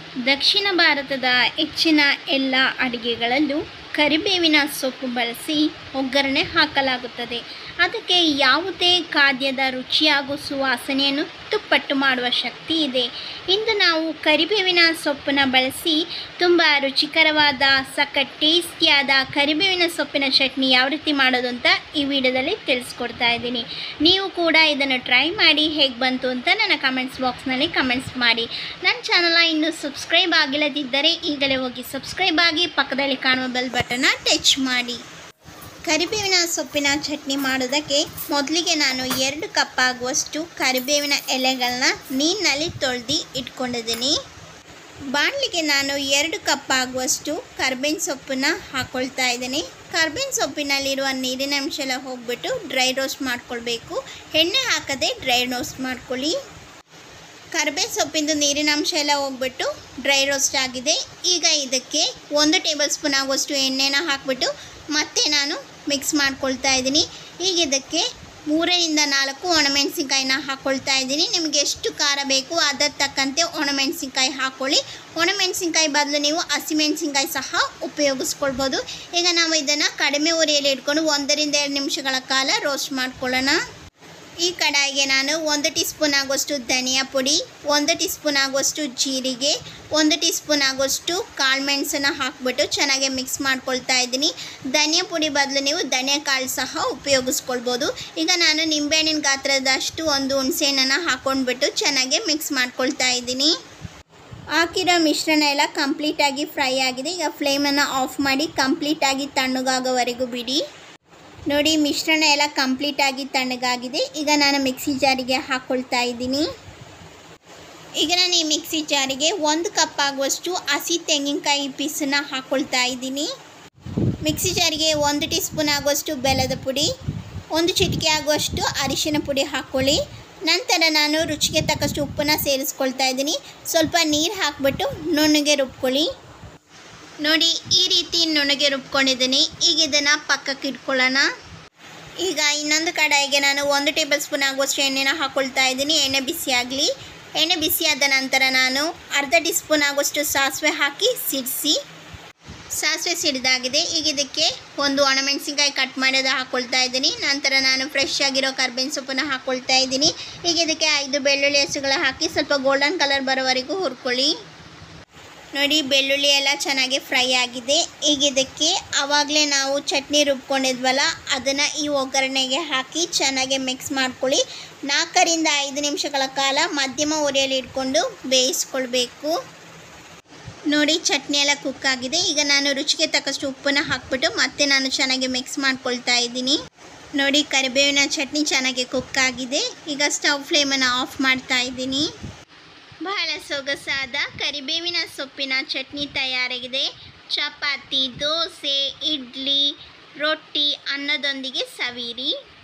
ದಕ್ಷಿಣ ಭಾರತದ ಹೆಚ್ಚಿನ ಎಲ್ಲ ಅಡುಗೆಗಳಲ್ಲೂ ಕರಿಬೇವಿನ ಸೊಪ್ಪು ಬಳಸಿ ಒಗ್ಗರಣೆ ಹಾಕಲಾಗುತ್ತದೆ ಅದಕ್ಕೆ ಯಾವುದೇ ಖಾದ್ಯದ ರುಚಿ ಹಾಗೂ ಸುವಾಸನೆಯನ್ನು ತುಪ್ಪಟ್ಟು ಮಾಡುವ ಶಕ್ತಿ ಇದೆ ಇಂದು ನಾವು ಕರಿಬೇವಿನ ಸೊಪ್ಪನ್ನು ಬಳಸಿ ತುಂಬ ರುಚಿಕರವಾದ ಸಖತ್ ಟೇಸ್ಟಿಯಾದ ಕರಿಬೇವಿನ ಸೊಪ್ಪಿನ ಚಟ್ನಿ ಯಾವ ರೀತಿ ಮಾಡೋದು ಅಂತ ಈ ವಿಡಿಯೋದಲ್ಲಿ ತಿಳಿಸ್ಕೊಡ್ತಾ ಇದ್ದೀನಿ ನೀವು ಕೂಡ ಇದನ್ನು ಟ್ರೈ ಮಾಡಿ ಹೇಗೆ ಬಂತು ಅಂತ ನನ್ನ ಕಮೆಂಟ್ಸ್ ಬಾಕ್ಸ್ನಲ್ಲಿ ಕಮೆಂಟ್ಸ್ ಮಾಡಿ ನನ್ನ ಚಾನಲ್ನ ಇನ್ನೂ ಸಬ್ಸ್ಕ್ರೈಬ್ ಆಗಿಲ್ಲದಿದ್ದರೆ ಈಗಲೇ ಹೋಗಿ ಸಬ್ಸ್ಕ್ರೈಬ್ ಆಗಿ ಪಕ್ಕದಲ್ಲಿ ಕಾಣುವ ಬೆಲ್ ಬಟನ್ನ ಟಚ್ ಮಾಡಿ ಕರಿಬೇವಿನ ಸೊಪ್ಪಿನ ಚಟ್ನಿ ಮಾಡೋದಕ್ಕೆ ಮೊದಲಿಗೆ ನಾನು ಎರಡು ಕಪ್ ಆಗುವಷ್ಟು ಕರಿಬೇವಿನ ಎಲೆಗಳನ್ನ ನೀರಿನಲ್ಲಿ ತೊಳೆದು ಇಟ್ಕೊಂಡಿದ್ದೀನಿ ಬಾಣಲಿಗೆ ನಾನು ಎರಡು ಕಪ್ ಆಗುವಷ್ಟು ಕರ್ಬೇವಿನ ಸೊಪ್ಪನ್ನ ಹಾಕ್ಕೊಳ್ತಾ ಇದ್ದೀನಿ ಕರ್ಬೇವಿನ ಸೊಪ್ಪಿನಲ್ಲಿರುವ ನೀರಿನ ಅಂಶ ಎಲ್ಲ ಹೋಗ್ಬಿಟ್ಟು ಡ್ರೈ ರೋಸ್ಟ್ ಮಾಡ್ಕೊಳ್ಬೇಕು ಎಣ್ಣೆ ಹಾಕದೆ ಡ್ರೈ ರೋಸ್ಟ್ ಮಾಡ್ಕೊಳ್ಳಿ ಕರ್ಬೇವು ಸೊಪ್ಪಿಂದು ನೀರಿನ ಅಂಶ ಎಲ್ಲ ಹೋಗ್ಬಿಟ್ಟು ಡ್ರೈ ರೋಸ್ಟ್ ಆಗಿದೆ ಈಗ ಇದಕ್ಕೆ ಒಂದು ಟೇಬಲ್ ಸ್ಪೂನ್ ಆಗುವಷ್ಟು ಎಣ್ಣೆನ ಹಾಕ್ಬಿಟ್ಟು ಮತ್ತೆ ನಾನು ಮಿಕ್ಸ್ ಮಾಡ್ಕೊಳ್ತಾ ಇದ್ದೀನಿ ಈಗ ಇದಕ್ಕೆ ಮೂರರಿಂದ ನಾಲ್ಕು ಒಣಮೆಣಸಿನ್ಕಾಯಿನ ಹಾಕ್ಕೊಳ್ತಾ ಇದ್ದೀನಿ ನಿಮಗೆ ಎಷ್ಟು ಖಾರ ಬೇಕು ಅದರ ತಕ್ಕಂತೆ ಒಣಮೆಣಸಿನ್ಕಾಯಿ ಹಾಕ್ಕೊಳ್ಳಿ ಒಣಮೆಣಸಿನ್ಕಾಯಿ ಬದಲು ನೀವು ಹಸಿಮೆಣಸಿನ್ಕಾಯಿ ಸಹ ಉಪಯೋಗಿಸ್ಕೊಳ್ಬೋದು ಈಗ ನಾವು ಇದನ್ನು ಕಡಿಮೆ ಉರಿಯಲ್ಲಿ ಇಟ್ಕೊಂಡು ಒಂದರಿಂದ ಎರಡು ನಿಮಿಷಗಳ ಕಾಲ ರೋಸ್ಟ್ ಮಾಡ್ಕೊಳ್ಳೋಣ ಈ ಕಡಾಯಿಗೆ ನಾನು ಒಂದು ಟೀ ಸ್ಪೂನ್ ಆಗುವಷ್ಟು ಧನಿಯಾ ಪುಡಿ ಒಂದು ಟೀ ಸ್ಪೂನ್ ಆಗುವಷ್ಟು ಜೀರಿಗೆ ಒಂದು ಟೀ ಸ್ಪೂನ್ ಆಗುವಷ್ಟು ಕಾಳು ಮೆಣಸನ್ನು ಹಾಕ್ಬಿಟ್ಟು ಚೆನ್ನಾಗಿ ಮಿಕ್ಸ್ ಮಾಡ್ಕೊಳ್ತಾ ಇದ್ದೀನಿ ಧನಿಯಾ ಪುಡಿ ಬದಲು ನೀವು ಧನಿಯಾ ಕಾಳು ಸಹ ಉಪಯೋಗಿಸ್ಕೊಳ್ಬೋದು ಈಗ ನಾನು ನಿಂಬೆಹಣ್ಣಿನ ಗಾತ್ರದಷ್ಟು ಒಂದು ಹುಣಸೆಹಣ್ಣನ್ನು ಹಾಕ್ಕೊಂಡ್ಬಿಟ್ಟು ಚೆನ್ನಾಗಿ ಮಿಕ್ಸ್ ಮಾಡ್ಕೊಳ್ತಾ ಇದ್ದೀನಿ ಹಾಕಿರೋ ಮಿಶ್ರಣ ಎಲ್ಲ ಕಂಪ್ಲೀಟಾಗಿ ಫ್ರೈ ಆಗಿದೆ ಈಗ ಫ್ಲೇಮನ್ನು ಆಫ್ ಮಾಡಿ ಕಂಪ್ಲೀಟಾಗಿ ತಣ್ಣಗಾಗೋವರೆಗೂ ಬಿಡಿ ನೋಡಿ ಮಿಶ್ರಣ ಎಲ್ಲ ಕಂಪ್ಲೀಟಾಗಿ ತಣ್ಣಗಾಗಿದೆ ಈಗ ನಾನು ಮಿಕ್ಸಿ ಜಾರಿಗೆ ಹಾಕ್ಕೊಳ್ತಾ ಇದ್ದೀನಿ ಈಗ ನಾನು ಈ ಮಿಕ್ಸಿ ಜಾರಿಗೆ ಒಂದು ಕಪ್ ಆಗುವಷ್ಟು ಹಸಿ ತೆಂಗಿನಕಾಯಿ ಪೀಸನ್ನು ಹಾಕ್ಕೊಳ್ತಾ ಇದ್ದೀನಿ ಮಿಕ್ಸಿ ಜಾರಿಗೆ ಒಂದು ಟೀ ಸ್ಪೂನ್ ಆಗುವಷ್ಟು ಬೆಲ್ಲದ ಪುಡಿ ಒಂದು ಚಿಟಿಕೆ ಆಗುವಷ್ಟು ಅರಿಶಿನ ಪುಡಿ ಹಾಕ್ಕೊಳ್ಳಿ ನಂತರ ನಾನು ರುಚಿಗೆ ತಕ್ಕಷ್ಟು ಉಪ್ಪನ್ನು ಸೇರಿಸ್ಕೊಳ್ತಾ ಇದ್ದೀನಿ ಸ್ವಲ್ಪ ನೀರು ಹಾಕ್ಬಿಟ್ಟು ನುಣ್ಣಗೆ ರುಬ್ಕೊಳ್ಳಿ ನೋಡಿ ಈ ರೀತಿ ನುಣ್ಣಗೆ ರುಬ್ಕೊಂಡಿದ್ದೀನಿ ಈಗ ಇದನ್ನು ಪಕ್ಕಕ್ಕೆ ಇಟ್ಕೊಳ್ಳೋಣ ಈಗ ಇನ್ನೊಂದು ಕಡಾಯಿಗೆ ನಾನು ಒಂದು ಟೇಬಲ್ ಸ್ಪೂನ್ ಆಗುವಷ್ಟು ಎಣ್ಣೆನ ಹಾಕ್ಕೊಳ್ತಾ ಇದ್ದೀನಿ ಎಣ್ಣೆ ಬಿಸಿ ಆಗಲಿ ಎಣ್ಣೆ ಬಿಸಿಯಾದ ನಂತರ ನಾನು ಅರ್ಧ ಟೀ ಸ್ಪೂನ್ ಆಗುವಷ್ಟು ಸಾಸಿವೆ ಹಾಕಿ ಸಿಡಿಸಿ ಸಾಸಿವೆ ಸಿಡಿದಾಗಿದೆ ಈಗ ಇದಕ್ಕೆ ಒಂದು ಒಣಮೆಣಸಿನ್ಕಾಯಿ ಕಟ್ ಮಾಡೋದು ಹಾಕ್ಕೊಳ್ತಾ ಇದ್ದೀನಿ ನಂತರ ನಾನು ಫ್ರೆಶ್ ಆಗಿರೋ ಕರ್ಬೇವಿನ ಸೊಪ್ಪನ್ನು ಹಾಕ್ಕೊಳ್ತಾ ಇದ್ದೀನಿ ಈಗ ಇದಕ್ಕೆ ಐದು ಬೆಳ್ಳುಳ್ಳಿ ಹಸುಗಳ ಹಾಕಿ ಸ್ವಲ್ಪ ಗೋಲ್ಡನ್ ಕಲರ್ ಬರೋವರೆಗೂ ಹುರ್ಕೊಳ್ಳಿ ನೋಡಿ ಬೆಳ್ಳುಳ್ಳಿ ಎಲ್ಲ ಚೆನ್ನಾಗಿ ಫ್ರೈ ಆಗಿದೆ ಈಗ ಇದಕ್ಕೆ ಆವಾಗಲೇ ನಾವು ಚಟ್ನಿ ರುಬ್ಕೊಂಡಿದ್ವಲ್ಲ ಅದನ್ನು ಈ ಒಗ್ಗರಣೆಗೆ ಹಾಕಿ ಚೆನ್ನಾಗಿ ಮಿಕ್ಸ್ ಮಾಡ್ಕೊಳ್ಳಿ ನಾಲ್ಕರಿಂದ ಐದು ನಿಮಿಷಗಳ ಕಾಲ ಮಧ್ಯಮ ಉರಿಯಲ್ಲಿ ಇಟ್ಕೊಂಡು ಬೇಯಿಸ್ಕೊಳ್ಬೇಕು ನೋಡಿ ಚಟ್ನಿ ಎಲ್ಲ ಕುಕ್ ಆಗಿದೆ ಈಗ ನಾನು ರುಚಿಗೆ ತಕ್ಕಷ್ಟು ಉಪ್ಪನ್ನು ಹಾಕ್ಬಿಟ್ಟು ಮತ್ತೆ ನಾನು ಚೆನ್ನಾಗಿ ಮಿಕ್ಸ್ ಮಾಡ್ಕೊಳ್ತಾ ಇದ್ದೀನಿ ನೋಡಿ ಕರಿಬೇವಿನ ಚಟ್ನಿ ಚೆನ್ನಾಗಿ ಕುಕ್ ಆಗಿದೆ ಈಗ ಸ್ಟವ್ ಫ್ಲೇಮನ್ನು ಆಫ್ ಮಾಡ್ತಾ ಇದ್ದೀನಿ ಬಹಳ ಸೊಗಸಾದ ಕರಿಬೇವಿನ ಸೊಪ್ಪಿನ ಚಟ್ನಿ ತಯಾರಾಗಿದೆ ಚಪಾತಿ ದೋಸೆ ಇಡ್ಲಿ ರೊಟ್ಟಿ ಅನ್ನದೊಂದಿಗೆ ಸವಿರಿ